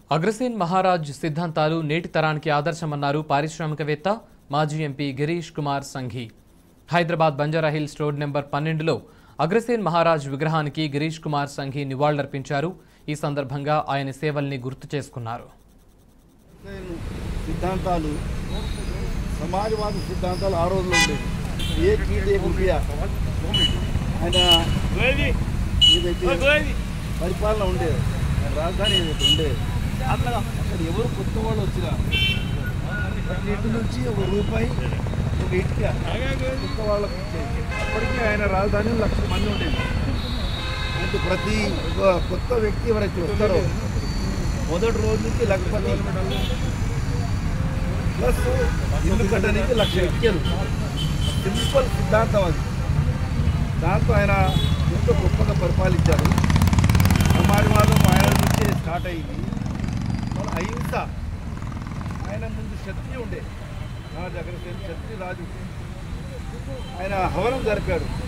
అగ్రసేన్ మహారాజ్ సిద్ధాంతాలు నేటి తరానికి ఆదర్శమన్నారు పారిశ్రామికవేత్త మాజీ MP Girish Kumar Sanghi Hyderabad Banjara Hills road number పన్నెండులో అగ్రసేన్ మహారాజ్ విగ్రహానికి గిరీష్ కుమార్ సంఘీ నివాళులర్పించారు ఈ సందర్భంగా ఆయన సేవల్ని గుర్తు చేసుకున్నారు నేను సిద్ధాంతాలు సమాజవాద సిద్ధాంతాలు ఆ రోజుల్లో ఉండేవి ఏ కీడే రూపియా ఆయన ఏదైతే పరిపాలన ఉండేది ఆయన రాజధాని ఏదైతే ఉండేది అక్కడ ఎవరు కొత్త వాళ్ళు వచ్చినా ప్రతి ఇంటి నుంచి ఒక రూపాయి ఒక ఇటుక కొత్త వాళ్ళకి ఇచ్చేది అప్పటికి ఆయన రాజధాని లక్ష మంది ఉండేది అంటే ప్రతి ఒక కొత్త వ్యక్తి ఎవరైతే వస్తారో మొదటి రోజు నుంచి లక్షపతి ప్లస్ ఇల్లు కట్టడానికి లక్ష ఇచ్చారు సింపుల్ సిద్ధాంతం అది దాంతో ఆయన ఎంతో గొప్పగా పరిపాలించారు సమాజవాదం ఆయన నుంచే స్టార్ట్ అయింది మన అహింస ఆయన ముందు క్షత్రియ ఉండే రాజు అగ్రసేన క్షత్రియ రాజు ఆయన హవనం జరిపాడు